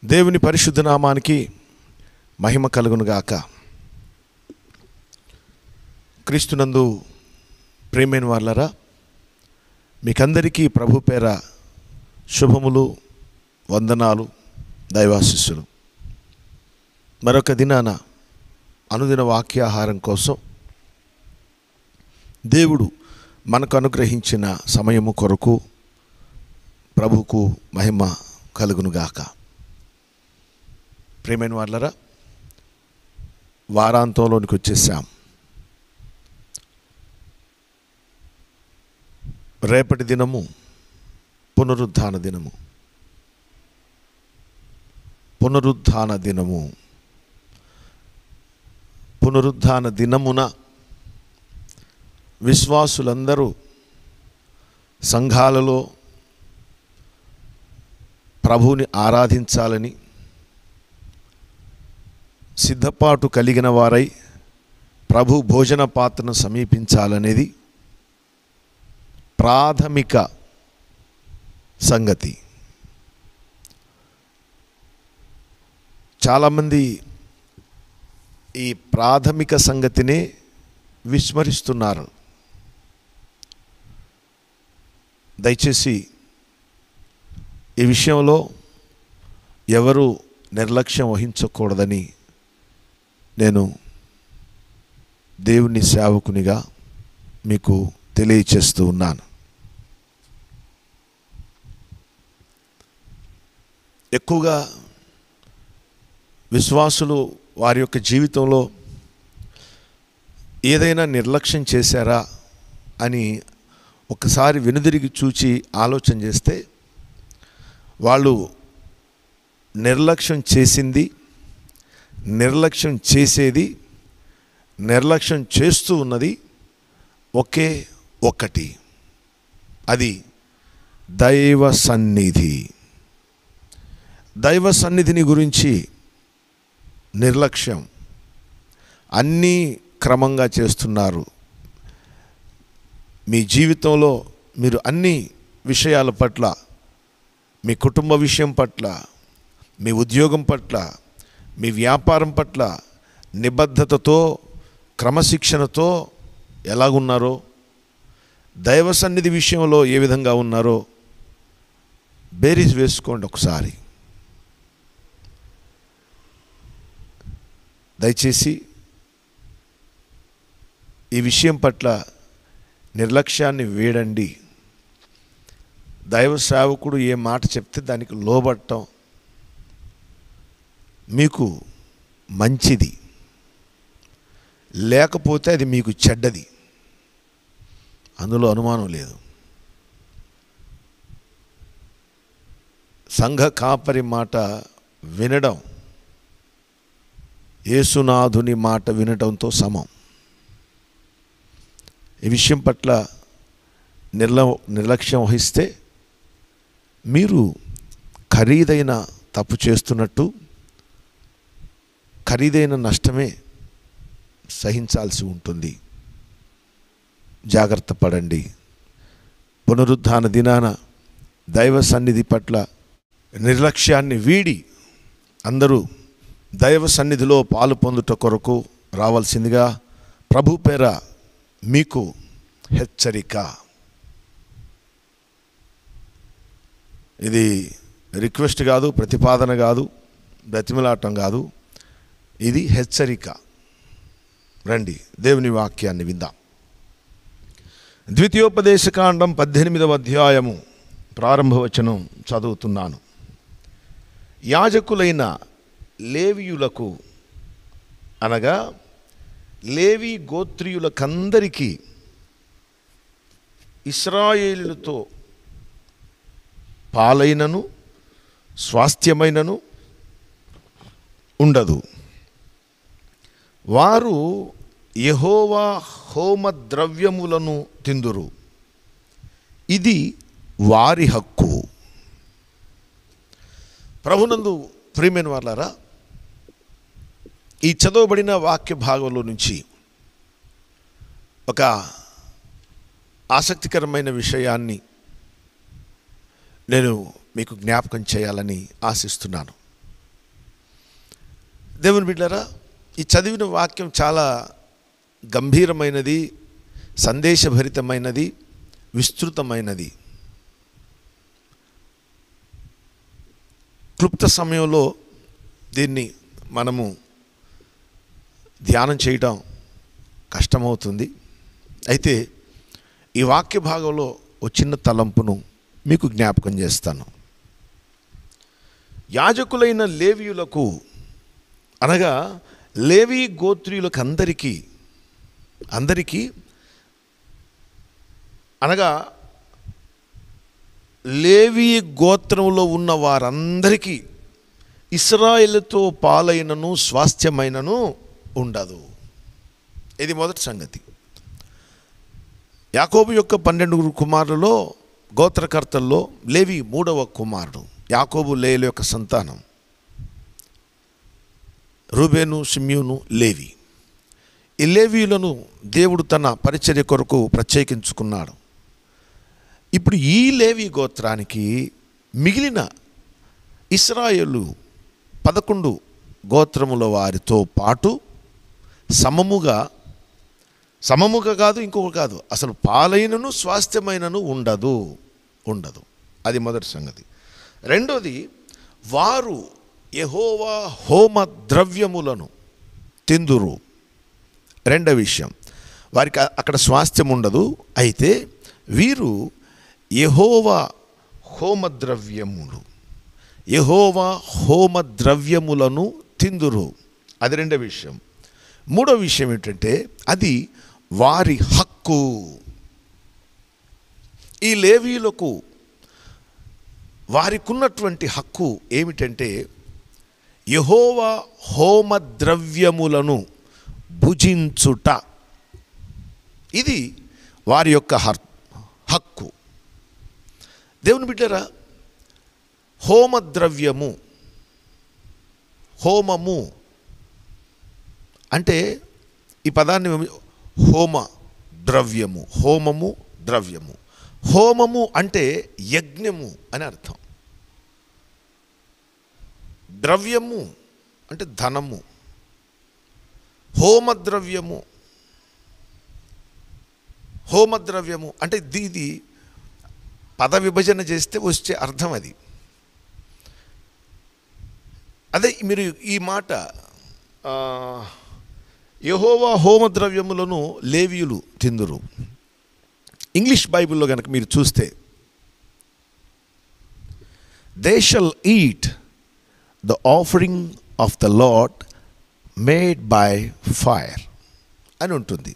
దేవుని పరిశుద్ధ నామానికి మహిమ కలుగునుగాక క్రీస్తునందు ప్రేమైన వాళ్ళరా మీకందరికీ ప్రభు పేర శుభములు వందనాలు దైవాశిస్సులు మరొక దినాన అనుదిన వాక్యాహారం కోసం దేవుడు మనకు అనుగ్రహించిన సమయము కొరకు ప్రభుకు మహిమ కలుగునుగాక ప్రేమైన వాళ్ళరా వారాంతంలోనికి వచ్చేసాం రేపటి దినము పునరుద్ధాన దినము పునరుద్ధాన దినము పునరుద్ధాన దినమున విశ్వాసులందరూ సంఘాలలో ప్రభువుని ఆరాధించాలని సిద్ధపాటు కలిగిన వారై ప్రభు భోజన పాత్రను సమీపించాలనేది ప్రాథమిక సంగతి చాలామంది ఈ ప్రాథమిక సంగతినే విస్మరిస్తున్నారు దయచేసి ఈ విషయంలో ఎవరు నిర్లక్ష్యం వహించకూడదని నేను దేవుని సేవకునిగా మీకు తెలియచేస్తూ ఉన్నాను ఎక్కువగా విశ్వాసులు వారి యొక్క జీవితంలో ఏదైనా నిర్లక్ష్యం చేశారా అని ఒకసారి వెనుదిరిగి చూచి ఆలోచన చేస్తే వాళ్ళు నిర్లక్ష్యం చేసింది నిర్లక్ష్యం చేసేది నిర్లక్ష్యం చేస్తూ ఉన్నది ఒకే ఒక్కటి అది దైవ సన్నిధి దైవ సన్నిధిని గురించి నిర్లక్ష్యం అన్నీ క్రమంగా చేస్తున్నారు మీ జీవితంలో మీరు అన్ని విషయాల పట్ల మీ కుటుంబ విషయం పట్ల మీ ఉద్యోగం పట్ల మీ వ్యాపారం పట్ల నిబద్ధతతో క్రమశిక్షణతో ఎలాగున్నారో దైవ సన్నిధి విషయంలో ఏ విధంగా ఉన్నారో బేరీజ్ వేసుకోండి ఒకసారి దయచేసి ఈ విషయం పట్ల నిర్లక్ష్యాన్ని వేడండి దైవ సేవకుడు ఏ మాట చెప్తే దానికి లోబడటం మీకు మంచిది లేకపోతే అది మీకు చెడ్డది అందులో అనుమానం లేదు సంఘ కాపరి మాట వినడం యేసునాథుని మాట వినడంతో సమం ఈ విషయం పట్ల నిర్ల నిర్లక్ష్యం వహిస్తే మీరు ఖరీదైన తప్పు చేస్తున్నట్టు ఖరీదైన నష్టమే సహించాల్సి ఉంటుంది జాగ్రత్త పడండి పునరుద్ధాన దినాన దైవ సన్నిధి పట్ల నిర్లక్ష్యాన్ని వీడి అందరూ దైవ సన్నిధిలో పాలు పొందుట కొరకు రావాల్సిందిగా ప్రభు పేర మీకు హెచ్చరిక ఇది రిక్వెస్ట్ కాదు ప్రతిపాదన కాదు బ్రతిమలాటం కాదు ఇది హెచ్చరిక రండి దేవుని వాక్యాన్ని విందాం ద్వితీయోపదేశకాండం పద్దెనిమిదవ అధ్యాయము ప్రారంభవచనం చదువుతున్నాను యాజకులైన లేవియులకు అనగా లేవి గోత్రియులకందరికీ ఇస్రాయేలులతో పాలైనను స్వాస్థ్యమైనను ఉండదు వారు యహోవా హోమ ద్రవ్యములను తిందురు ఇది వారి హక్కు ప్రభునందు ప్రియమైన వాళ్ళారా ఈ చదవబడిన వాక్య భాగంలో నుంచి ఒక ఆసక్తికరమైన విషయాన్ని నేను మీకు జ్ఞాపకం చేయాలని ఆశిస్తున్నాను దేవుని బిడ్డారా ఈ చదివిన వాక్యం చాలా గంభీరమైనది సందేశభరితమైనది విస్తృతమైనది క్లుప్త సమయంలో దీన్ని మనము ధ్యానం చేయటం కష్టమవుతుంది అయితే ఈ వాక్య భాగంలో ఒక చిన్న తలంపును మీకు జ్ఞాపకం చేస్తాను యాజకులైన లేవీయులకు అనగా లేవీ గోత్రీయులకు అందరికీ అందరికీ అనగా లేవీ గోత్రంలో ఉన్న వారందరికీ ఇస్రాయేలుతో పాలైనను స్వాస్థ్యమైనను ఉండదు ఇది మొదటి సంగతి యాకోబు యొక్క పన్నెండుగురు కుమారులలో గోత్రకర్తల్లో లేవి మూడవ కుమారుడు యాకోబు లేయుల యొక్క సంతానం రూబేను సిమ్యూను లేవి ఈ లేవీయులను దేవుడు తన పరిచర్య కొరకు ప్రత్యేకించుకున్నాడు ఇప్పుడు ఈ లేవి గోత్రానికి మిగిలిన ఇస్రాయేలు పదకొండు గోత్రముల వారితో పాటు సమముగా సమముగా కాదు ఇంకొక కాదు అసలు పాలైనను స్వాస్థ్యమైనను ఉండదు ఉండదు అది మొదటి సంగతి రెండోది వారు యహోవా హోమ ద్రవ్యములను తిందురు రెండవ విషయం వారికి అక్కడ స్వాస్థ్యం ఉండదు అయితే వీరు యహోవా హోమద్రవ్యములు యహోవా హోమద్రవ్యములను తిందురు అది రెండవ విషయం మూడో విషయం ఏంటంటే అది వారి హక్కు ఈ లేవీలకు వారికున్నటువంటి హక్కు ఏమిటంటే యహోవా హోమద్రవ్యములను భుజించుట ఇది వారి యొక్క హర్ హక్కు దేవుని బిడ్డరా హోమద్రవ్యము హోమము అంటే ఈ పదాన్ని హోమ ద్రవ్యము హోమము ద్రవ్యము హోమము అంటే యజ్ఞము అని అర్థం ద్రవ్యము అంటే ధనము హోమద్రవ్యము హోమద్రవ్యము అంటే దీది పద విభజన చేస్తే వచ్చే అర్థం అది అదే మీరు ఈ మాట ఆ, యెహోవా హోమద్రవ్యములను లేవీయులు తిందురు ఇంగ్లీష్ బైబిల్లో కనుక మీరు చూస్తే they shall eat the offering of the Lord made by fire అని ఉంటుంది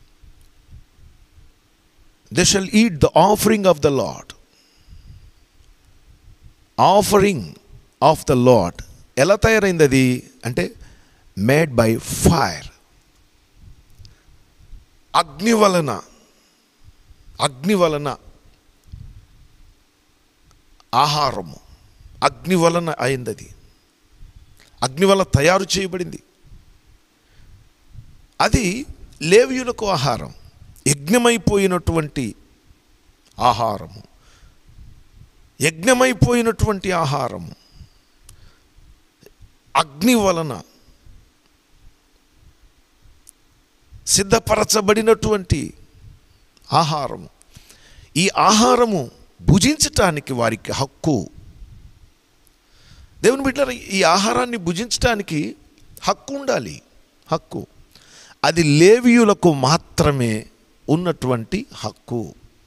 they shall eat the offering of the Lord offering of the Lord ఎలా తయారైంది అది అంటే మేడ్ బై ఫైర్ అగ్ని వలన అగ్ని వలన ఆహారము అగ్ని వలన అయింది అది అగ్ని వల్ల తయారు చేయబడింది అది లేవీయులకు ఆహారం యజ్ఞమైపోయినటువంటి ఆహారము యజ్ఞమైపోయినటువంటి ఆహారము అగ్ని వలన సిద్ధపరచబడినటువంటి ఆహారము ఈ ఆహారము భుజించటానికి వారికి హక్కు దేవుని బిడ్డలారా ఈ ఆహారాన్ని భుజించటానికి హక్కు ఉండాలి హక్కు అది లేవీయులకు మాత్రమే ఉన్నటువంటి హక్కు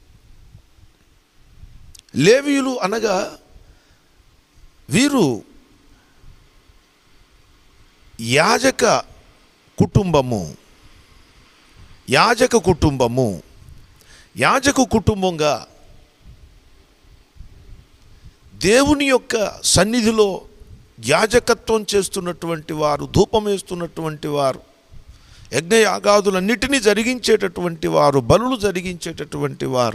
లేవీయులు అనగా వీరు యాజక కుటుంబము యాజక కుటుంబము యాజక కుటుంబంగా దేవుని యొక్క సన్నిధిలో యాజకత్వం చేస్తున్నటువంటి వారు ధూపం వేస్తున్నటువంటి వారు యజ్ఞయాగాదులన్నిటినీ జరిగించేటటువంటి వారు బలులు జరిగించేటటువంటి వారు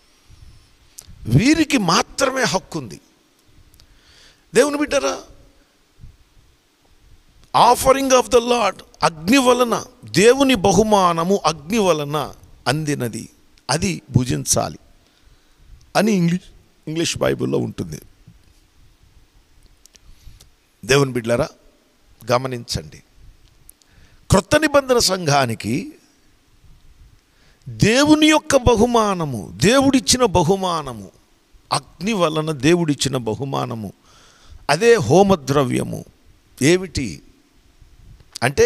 వీరికి మాత్రమే హక్కు ఉంది దేవుని బిడ్డరా ఆఫరింగ్ ఆఫ్ ద లాడ్ అగ్ని వలన దేవుని బహుమానము అగ్ని వలన అందినది అది భుజించాలి అని ఇంగ్లీష్ ఇంగ్లీష్ బైబిల్లో ఉంటుంది దేవుని బిడ్లరా గమనించండి క్రొత్త నిబంధన సంఘానికి దేవుని యొక్క బహుమానము దేవుడిచ్చిన బహుమానము అగ్ని వలన దేవుడిచ్చిన బహుమానము అదే హోమద్రవ్యము ఏమిటి అంటే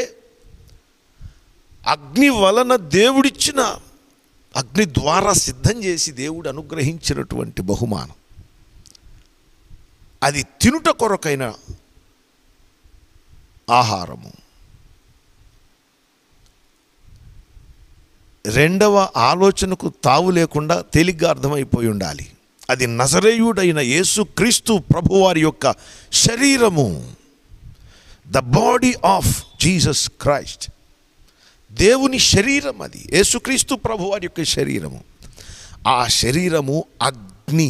అగ్ని వలన దేవుడిచ్చిన అగ్ని ద్వారా సిద్ధం చేసి దేవుడు అనుగ్రహించినటువంటి బహుమానం అది తినుట కొరకైన ఆహారము రెండవ ఆలోచనకు తావు లేకుండా తేలిగ్గా అర్థమైపోయి ఉండాలి అది నజరేయుడైన యేసుక్రీస్తు ప్రభువారి యొక్క శరీరము the body of Jesus Christ దేవుని శరీరం అది యేసుక్రీస్తు ప్రభువారి యొక్క శరీరము ఆ శరీరము అగ్ని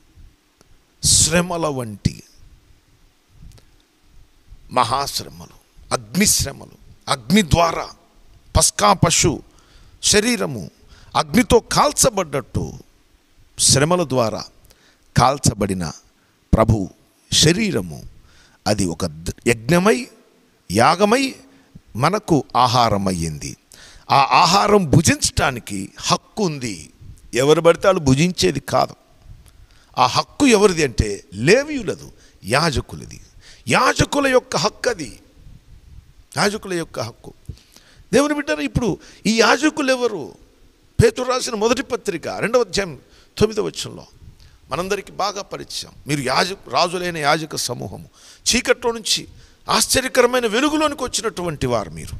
శ్రమల వంటి మహాశ్రమలు అగ్నిశ్రమలు అగ్ని ద్వారా పస్కా పశు శరీరము అగ్నితో కాల్చబడ్డట్టు శ్రమల ద్వారా కాల్చబడిన ప్రభు శరీరము అది ఒక ద- యజ్ఞమై యాగమై మనకు ఆహారం అయ్యింది ఆ ఆహారం భుజించటానికి హక్కు ఉంది ఎవరు పడితే వాళ్ళు భుజించేది కాదు ఆ హక్కు ఎవరిది అంటే లేవీయులదు యాజకులది యాజకుల యొక్క హక్కు అది యాజకుల యొక్క హక్కు దేవుని బిడ్డారు ఇప్పుడు ఈ యాజకులు ఎవరు పేతురు రాసిన మొదటి పత్రిక రెండవ అధ్యాయం తొమ్మిదవ వచ్చంలో మనందరికీ బాగా పరిచయం మీరు యాజ రాజులైన యాజక సమూహము చీకట్లో నుంచి ఆశ్చర్యకరమైన వెలుగులోనికి వచ్చినటువంటి వారు మీరు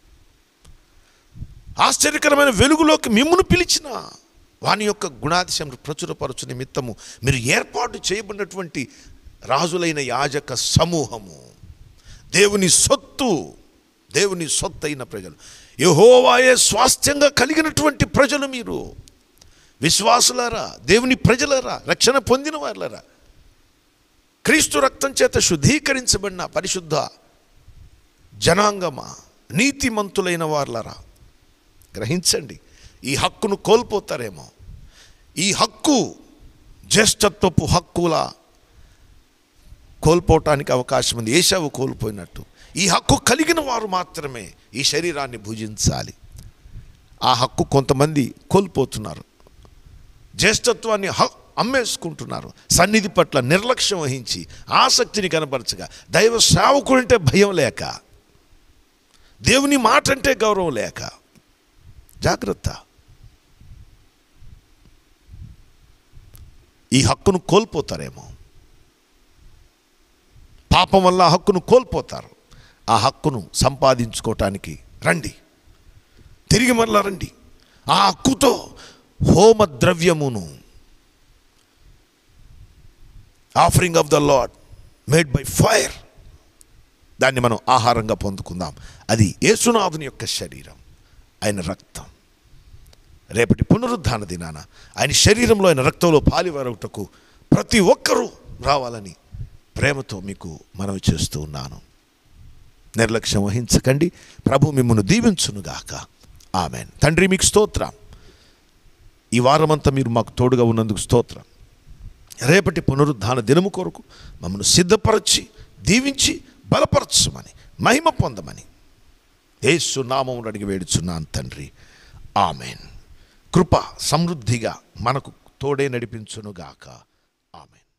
ఆశ్చర్యకరమైన వెలుగులోకి మిమ్మును పిలిచిన వాని యొక్క గుణాతిశయం ప్రచురపరచు నిమిత్తము మీరు ఏర్పాటు చేయబడినటువంటి రాజులైన యాజక సమూహము దేవుని సొత్తు దేవుని సొత్తు అయిన ప్రజలు యహోవాయే స్వాస్థ్యంగా కలిగినటువంటి ప్రజలు మీరు విశ్వాసులారా దేవుని ప్రజలారా రక్షణ పొందిన వారులారా క్రీస్తు రక్తం చేత శుద్ధీకరించబడిన పరిశుద్ధ జనాంగమా నీతిమంతులైన వారులరా గ్రహించండి ఈ హక్కును కోల్పోతారేమో ఈ హక్కు జ్యేష్ఠత్వపు హక్కుల కోల్పోవటానికి అవకాశం ఉంది ఏషావు కోల్పోయినట్టు ఈ హక్కు కలిగిన వారు మాత్రమే ఈ శరీరాన్ని భుజించాలి ఆ హక్కు కొంతమంది కోల్పోతున్నారు జ్యేష్ఠత్వాన్ని హ అమ్మేసుకుంటున్నారు సన్నిధి పట్ల నిర్లక్ష్యం వహించి ఆసక్తిని కనపరచగా దైవ సేవకుడంటే భయం లేక దేవుని మాట అంటే గౌరవం లేక జాగ్రత్త ఈ హక్కును కోల్పోతారేమో పాపం వల్ల ఆ హక్కును కోల్పోతారు ఆ హక్కును సంపాదించుకోవటానికి రండి తిరిగి మరలా రండి ఆ హక్కుతో హోమ ద్రవ్యమును offering of the Lord made by fire దాన్ని మనం ఆహారంగా పొందుకుందాం అది యేసునాథుని యొక్క శరీరం ఆయన రక్తం రేపటి పునరుద్ధాన దినాన ఆయన శరీరంలో ఆయన రక్తంలో పాలివరటకు ప్రతి ఒక్కరూ రావాలని ప్రేమతో మీకు మనవి చేస్తూ ఉన్నాను నిర్లక్ష్యం వహించకండి ప్రభు మిమ్మల్ని దీవించునుగాక ఆమెన్ తండ్రి మీకు స్తోత్రం ఈ వారమంతా మీరు మాకు తోడుగా ఉన్నందుకు స్తోత్రం రేపటి పునరుద్ధాన దినము కొరకు మమ్మల్ని సిద్ధపరచి దీవించి బలపరచమని మహిమ పొందమని యేసు నామమును అడిగి వేడుచున్నాను తండ్రి ఆమెన్ కృప సమృద్ధిగా మనకు తోడే నడిపించునుగాక ఆమెన్